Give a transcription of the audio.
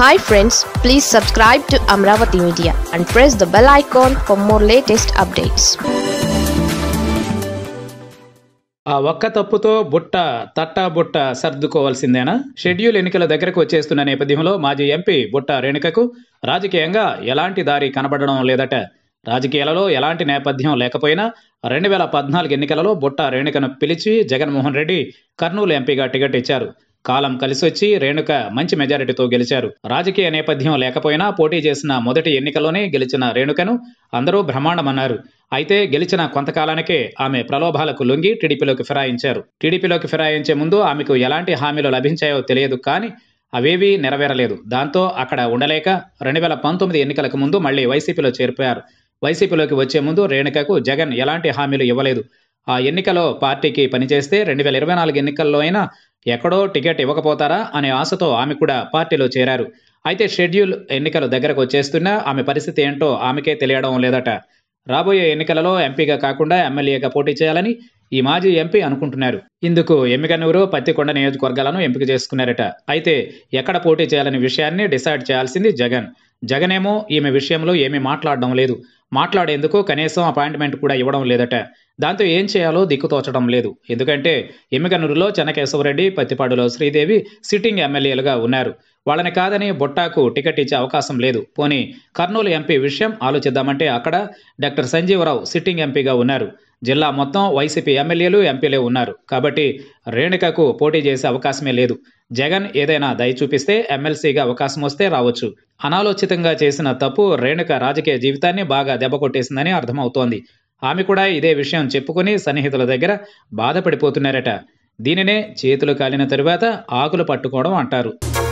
hi friends please subscribe to Amaravati media and press the bell icon for more latest updates ఆ ఒక్క తప్పుతో బుట్ట తట్టా బుట్ట సర్దుకోవాల్సిందేనా schedule ఎన్నికల దగ్గరకు వచ్చేస్తున్న నేపథ్యంలో మాజీ ఎంపీ బుట్ట రేణుకకు రాజకీయంగా ఎలాంటి దారి కనబడడం లేదట రాజకీయాలలో ఎలాంటి నేపథ్యం లేకపోయినా రెండు వేల పద్నాలుగు ఎన్నికలలో బుట్ట రేణుకను పిలిచి జగన్మోహన్ రెడ్డి కర్నూలు ఎంపీగా టికెట్ ఇచ్చారు కాలం కలిసొచ్చి రేణుక మంచి మెజారిటీతో గెలిచారు రాజకీయ నేపథ్యం లేకపోయినా పోటీ చేసిన మొదటి ఎన్నికలోనే గెలిచిన రేణుకను అందరూ బ్రహ్మాండమన్నారు అయితే గెలిచిన కొంతకాలానికే ఆమె ప్రలోభాలకు లొంగి టీడీపీలోకి ఫిరాయించారు టీడీపీలోకి ఫిరాయించే ముందు ఆమెకు ఎలాంటి హామీలు లభించాయో తెలియదు కానీ అవేవీ నెరవేరలేదు దాంతో అక్కడ ఉండలేక రెండు వేల పంతొమ్మిది ఎన్నికలకు ముందు మళ్ళీ వైసీపీలో చేరిపోయారు వైసీపీలోకి వచ్చే ముందు రేణుకకు జగన్ ఎలాంటి హామీలు ఇవ్వలేదు ఆ ఎన్నికలో పార్టీకి పనిచేస్తే రెండు వేల ఇరవై నాలుగు ఎన్నికల్లో అయినా ఎక్కడో టికెట్ ఇవ్వకపోతారా అనే ఆశతో ఆమె కూడా పార్టీలో చేరారు అయితే షెడ్యూల్ ఎన్నికలు దగ్గరకు వచ్చేస్తున్నా ఆమె పరిస్థితి ఏంటో ఆమెకే తెలియడం లేదట రాబోయే ఎన్నికలలో ఎంపీగా కాకుండా ఎమ్మెల్యేగా పోటీ చేయాలని ఈ మాజీ ఎంపీ అనుకుంటున్నారు ఇందుకు ఎమ్మిగనూరు పత్తికొండ నియోజకవర్గాలను ఎంపిక చేసుకున్నారట అయితే ఎక్కడ పోటీ చేయాలనే విషయాన్ని డిసైడ్ చేయాల్సింది జగన్ జగనేమో ఈమె విషయంలో ఏమీ మాట్లాడడం లేదు మాట్లాడేందుకు కనీసం అపాయింట్మెంట్ కూడా ఇవ్వడం లేదట దాంతో ఏం చేయాలో దిక్కుతోచడం లేదు ఎందుకంటే ఎమ్మిగనూరులో చెన్నకేశవరెడ్డి పత్తిపాడులో శ్రీదేవి సిట్టింగ్ ఎమ్మెల్యేలుగా ఉన్నారు వాళ్ళని కాదని బొట్టాకు టికెట్ ఇచ్చే అవకాశం లేదు పోనీ కర్నూలు ఎంపీ విషయం ఆలోచిద్దామంటే అక్కడ డాక్టర్ సంజీవరావు సిట్టింగ్ ఎంపీగా ఉన్నారు జిల్లా మొత్తం వైసీపీ ఎమ్మెల్యేలు ఎంపీలే ఉన్నారు కాబట్టి రేణుకకు పోటీ చేసే అవకాశమే లేదు జగన్ ఏదైనా దయ చూపిస్తే ఎమ్మెల్సీగా అవకాశం వస్తే రావచ్చు అనాలోచితంగా చేసిన తప్పు రేణుక రాజకీయ జీవితాన్ని బాగా దెబ్బకొట్టేసిందని అర్థమవుతోంది ఆమె కూడా ఇదే విషయం చెప్పుకుని సన్నిహితుల దగ్గర బాధపడిపోతున్నారట దీనినే చేతులు కాలిన తరువాత ఆకులు పట్టుకోవడం అంటారు